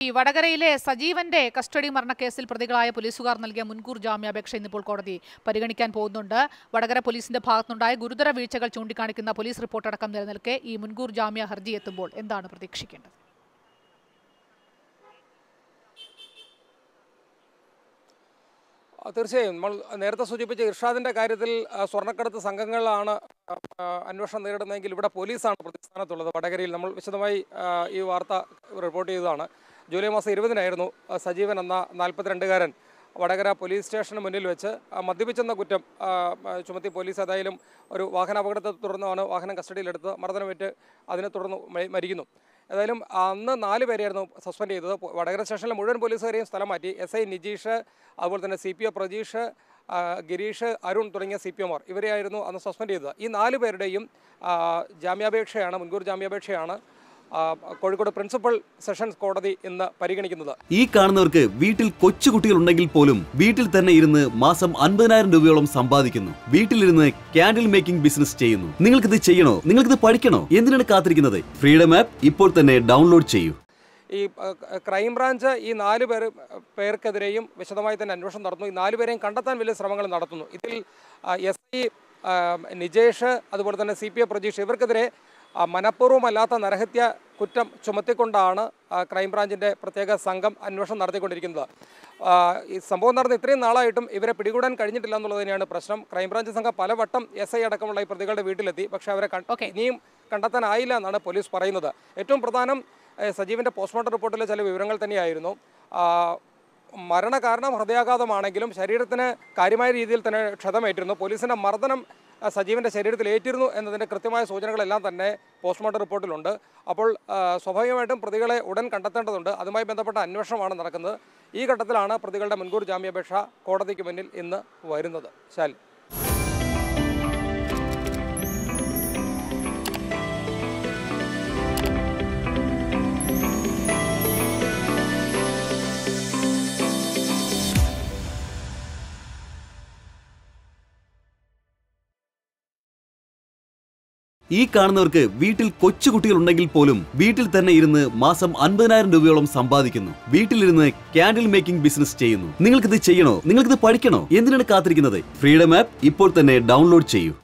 ഈ വടകരയിലെ സജീവന്റെ കസ്റ്റഡി മരണക്കേസിൽ പ്രതികളായ പോലീസുകാർ നൽകിയ മുൻകൂർ ജാമ്യാപേക്ഷ ഇന്നിപ്പോൾ കോടതി പരിഗണിക്കാൻ പോകുന്നുണ്ട് വടകര പോലീസിന്റെ ഭാഗത്തുനിന്നുണ്ടായ ഗുരുതര വീഴ്ചകൾ ചൂണ്ടിക്കാണിക്കുന്ന പോലീസ് റിപ്പോർട്ട് അടക്കം നിലനിൽക്കെ ഈ മുൻകൂർ ജാമ്യ ഹർജി എത്തുമ്പോൾ എന്താണ് പ്രതീക്ഷിക്കേണ്ടത് ആ, തീർച്ചയായും നമ്മൾ നേരത്തെ സൂചിപ്പിച്ച ഇർഷാദിന്റെ കാര്യത്തിൽ ആ, സ്വർണ്ണക്കടത്ത് സംഘങ്ങളാണ് ആ, ആ, അന്വേഷണം നേരിടുന്നതെങ്കിൽ ഇവിടെ പോലീസാണ് പ്രതിസ്ഥാനത്തുള്ളത് വടകരയിൽ നമ്മൾ വിശദമായി ആ, ഈ വാർത്ത റിപ്പോർട്ട് ചെയ്തതാണ് ജൂലൈ മാസം ഇരുപതിനായിരുന്നു ആ, സജീവൻ എന്ന നാൽപ്പത്തിരണ്ടുകാരൻ വടകര പോലീസ് സ്റ്റേഷന് മുന്നിൽ വെച്ച് ആ, മദ്യപിച്ചെന്ന കുറ്റം ആ, ആ, ചുമത്തി പോലീസ് ഏതായാലും ഒരു വാഹന അപകടത്തെ തുടർന്നാണ് വാഹനം കസ്റ്റഡിയിലെടുത്ത് മർദ്ദനമേറ്റ് അതിനെ തുടർന്ന് മ- മരിക്കുന്നു ഏതായാലും അന്ന് നാല് പേരെയായിരുന്നു സസ്പെൻഡ് ചെയ്തത് പോ- വടകര സ്റ്റേഷനിലെ മുഴുവൻ പോലീസുകാരെയും സ്ഥലം മാറ്റി എസ് ഐ നിജീഷ് അതുപോലെ തന്നെ സി പി ഒ പ്രജീഷ് ആ, ഗിരീഷ് അരുൺ തുടങ്ങിയ സി പി ഒമാർ ഇവരെയായിരുന്നു അന്ന് സസ്പെൻഡ് ചെയ്തത് ഈ നാല് പേരുടെയും ആ, ജാമ്യാപേക്ഷയാണ് മുൻകൂർ ജാമ്യാപേക്ഷയാണ് ആ, കോഴിക്കോട് പ്രിൻസിപ്പൽ സെഷൻസ് കോടതി ഇന്ന് പരിഗണിക്കുന്നത് ഈ കാണുന്നവർക്ക് വീട്ടിൽ കൊച്ചുകുട്ടികൾ ഉണ്ടെങ്കിൽ പോലും വീട്ടിൽ തന്നെ ഇരുന്ന് മാസം അൻപതിനായിരം രൂപയോളം സമ്പാദിക്കുന്നു വീട്ടിലിരുന്ന് ക്യാൻഡിൽ മേക്കിംഗ് ബിസിനസ് ചെയ്യുന്നു നിങ്ങൾക്കിത് ചെയ്യണോ നിങ്ങൾക്കിത് പഠിക്കണോ എന്തിനാണ് കാത്തിരിക്കുന്നത് ഫ്രീഡം ആപ്പ് ഇപ്പോൾ തന്നെ ഡൗൺലോഡ് ചെയ്യൂ ഈ ആ, ക്രൈംബ്രാഞ്ച് ഈ നാല് പേർ പേർക്കെതിരെയും വിശദമായി തന്നെ അന്വേഷണം നടത്തുന്നു ഈ നാല് പേരെയും കണ്ടെത്താൻ വലിയ ശ്രമങ്ങൾ നടത്തുന്നു ഇതിൽ എസ് ഐ നിജേഷ് അതുപോലെ തന്നെ സി പി എ പ്രജീഷ് ഇവർക്കെതിരെ ആ, മനഃപൂർവ്വമല്ലാത്ത നരഹത്യ കുറ്റം ചുമത്തിക്കൊണ്ടാണ് ആ, ക്രൈംബ്രാഞ്ചിൻ്റെ പ്രത്യേക സംഘം അന്വേഷണം നടത്തിക്കൊണ്ടിരിക്കുന്നത് ആ, ഈ സംഭവം നടന്ന ഇത്രയും നാളായിട്ടും ഇവരെ പിടികൂടാൻ കഴിഞ്ഞിട്ടില്ല എന്നുള്ളത് തന്നെയാണ് പ്രശ്നം ക്രൈംബ്രാഞ്ച് സംഘം പലവട്ടം എസ് ഐ അടക്കമുള്ള ഈ പ്രതികളുടെ വീട്ടിലെത്തി പക്ഷേ അവരെ കൺ- Okay. ഇനിയും കണ്ടെത്താനായില്ല എന്നാണ് പോലീസ് പറയുന്നത് ഏറ്റവും പ്രധാനം ഏഹ്, സജീവന്റെ പോസ്റ്റ്മോർട്ടം റിപ്പോർട്ടിലെ ചില വിവരങ്ങൾ തന്നെയായിരുന്നു ആ, മരണകാരണം ഹൃദയാഘാതമാണെങ്കിലും ശരീരത്തിന് കാര്യമായ രീതിയിൽ തന്നെ ക്ഷതമേറ്റിരുന്നു പോലീസിന്റെ മർദ്ദനം ആ, സജീവന്റെ ശരീരത്തിൽ ഏറ്റിരുന്നു എന്നതിന്റെ കൃത്യമായ സൂചനകളെല്ലാം തന്നെ പോസ്റ്റ്മോർട്ടം റിപ്പോർട്ടിലുണ്ട് അപ്പോൾ ആ, സ്വാഭാവികമായിട്ടും പ്രതികളെ ഉടൻ കണ്ടെത്തേണ്ടതുണ്ട് അതുമായി ബന്ധപ്പെട്ട അന്വേഷണമാണ് നടക്കുന്നത് ഈ ഘട്ടത്തിലാണ് പ്രതികളുടെ മുൻകൂർ ജാമ്യാപേക്ഷ കോടതിക്ക് മുന്നിൽ ഇന്ന് വരുന്നത് ശാലി ഈ കാണുന്നവർക്ക് വീട്ടിൽ കൊച്ചുകുട്ടികൾ ഉണ്ടെങ്കിൽ പോലും വീട്ടിൽ തന്നെ ഇരുന്ന് മാസം അൻപതിനായിരം രൂപയോളം സമ്പാദിക്കുന്നു വീട്ടിലിരുന്ന് ക്യാൻഡിൽ മേക്കിംഗ് ബിസിനസ് ചെയ്യുന്നു നിങ്ങൾക്കിത് ചെയ്യണോ നിങ്ങൾക്കിത് പഠിക്കണോ എന്തിനാണ് കാത്തിരിക്കുന്നത് ഫ്രീഡം ആപ്പ് ഇപ്പോൾ തന്നെ ഡൗൺലോഡ് ചെയ്യൂ